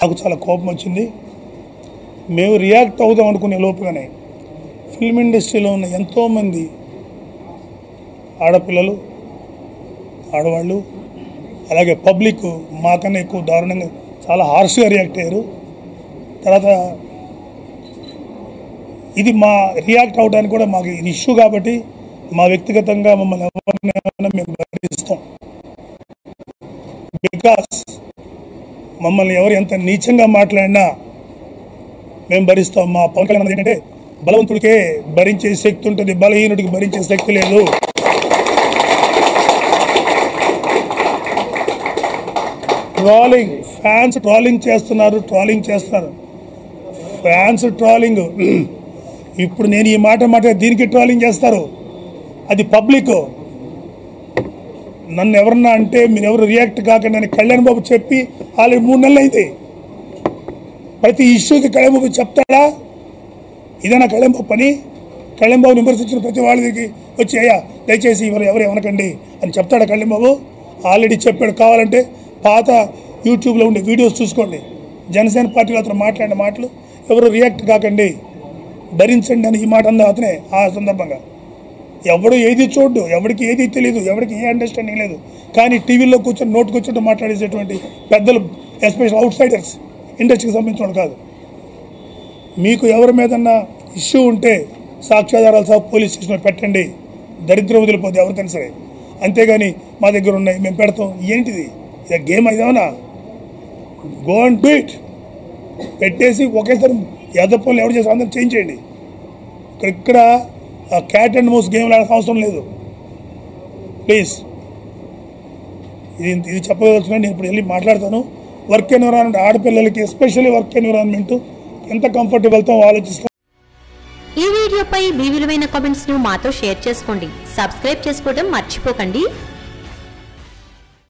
నాకు చాలా కోపం వచ్చింది మేము రియాక్ట్ అవుదాం అనుకునే లోపుగానే ఫిల్మ్ ఇండస్ట్రీలో ఉన్న ఎంతోమంది ఆడపిల్లలు ఆడవాళ్ళు అలాగే పబ్లిక్ మాకన్నా ఎక్కువ దారుణంగా చాలా హార్ష్గా రియాక్ట్ అయ్యారు తర్వాత ఇది మా రియాక్ట్ అవడానికి కూడా మాకు ఇది ఇష్యూ కాబట్టి మా వ్యక్తిగతంగా మమ్మల్ని ఎవరిని ఏమైనా మేము భరిస్తాం బికాస్ మమ్మల్ని ఎవరు ఎంత నీచంగా మాట్లాడినా మేము భరిస్తాం మా పవన్ కళ్యాణ్ అన్నది ఏంటంటే బలవంతుడికే భరించే శక్తి ఉంటుంది బలహీనుడికి భరించే శక్తి లేదు ట్రాలింగ్ ఫ్యాన్స్ ట్రాలింగ్ చేస్తున్నారు ట్రాలింగ్ చేస్తున్నారు ఫ్యాన్స్ ట్రాలింగ్ ఇప్పుడు నేను ఈ మాట మాట దీనికి ట్రాలింగ్ చేస్తారు అది పబ్లిక్ నన్ను ఎవరన్నా అంటే మీరు ఎవరు రియాక్ట్ కాకండి అని కళ్యాణ్ బాబు చెప్పి ఆల్రెడీ మూడు నెలలు అయింది ప్రతి ఇష్యూకి కళ్యాణ్ బాబు చెప్తాడా ఇదేనా కళ్యాణ్ బాబు పని కళ్యాణ్ బాబు విమర్శించిన ప్రతి వాళ్ళకి వచ్చి అయ్యా దయచేసి ఎవరు ఎవరు ఏమనకండి అని చెప్తాడా కళ్యాణ్ బాబు ఆల్రెడీ చెప్పాడు కావాలంటే పాత యూట్యూబ్లో ఉండే వీడియోస్ చూసుకోండి జనసేన పార్టీలో అతను మాట్లాడిన మాటలు ఎవరు రియాక్ట్ కాకండి భరించండి అని ఈ మాట అందా అతనే ఆ సందర్భంగా ఎవడు ఏది చూడ్డు ఎవరికి ఏది తెలియదు ఎవరికి ఏ అండర్స్టాండింగ్ లేదు కానీ టీవీలో కూర్చొని నోటు కూర్చొని మాట్లాడేసేటువంటి పెద్దలు ఎస్పెషల్ అవుట్ సైడర్స్ ఇండస్ట్రీకి సంబంధించిన వాళ్ళు కాదు మీకు ఎవరి మీదన్నా ఇష్యూ ఉంటే సాక్ష్యాధారాలు సహా పోలీస్ స్టేషన్లో పెట్టండి దరిద్రం వదిలిపోతే ఎవరికైనా సరే అంతేగాని మా దగ్గర ఉన్నాయి మేము పెడతాం ఏంటిది ఇది గేమ్ అయిదామనా గో అండ్ బీట్ పెట్టేసి ఒకేసారి ఎదపలు ఎవరు చేసి అందరం చేంజ్ చేయండి ఇక్కడ ఇక్కడ క్యాట్ అండ్ మౌస్ గేమ్ ఆడాల్సిన అవసరం లేదు ప్లీజ్ ఇది ఇది చెప్పదలుచుకున్నా నేను ఇప్పుడు వెళ్ళి మాట్లాడతాను వర్క్ ఎన్విరాన్మెంట్ ఆడపిల్లలకి ఎస్పెషల్లీ వర్క్ ఎన్విరాన్మెంట్ ఎంత కంఫర్టబుల్తో ఆలోచిస్తాం ఈ వీడియోపై మీ విలువైన కామెంట్స్ ను మాతో షేర్ చేసుకోండి సబ్స్క్రైబ్ చేసుకోవడం మర్చిపోకండి